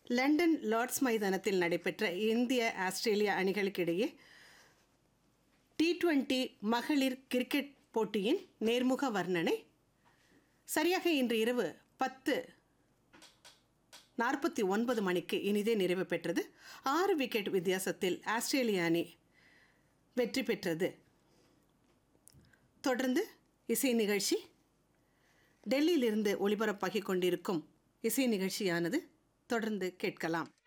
London Lord's மைதானத்தில் நடைபெற்ற இந்திய ஆஸ்திரேலிய அணிகளுக்கிடையே டி டுவெண்டி மகளிர் கிரிக்கெட் போட்டியின் நேர்முக வர்ணனை சரியாக இன்று இரவு பத்து நாற்பத்தி ஒன்பது மணிக்கு இனிதே நிறைவு பெற்றது ஆறு விக்கெட் வித்தியாசத்தில் ஆஸ்திரேலிய அணி வெற்றி பெற்றது தொடர்ந்து இசை நிகழ்ச்சி டெல்லியிலிருந்து ஒளிபரப்பாகிக் கொண்டிருக்கும் இசை நிகழ்ச்சியானது தொடர்ந்து கேட்கலாம்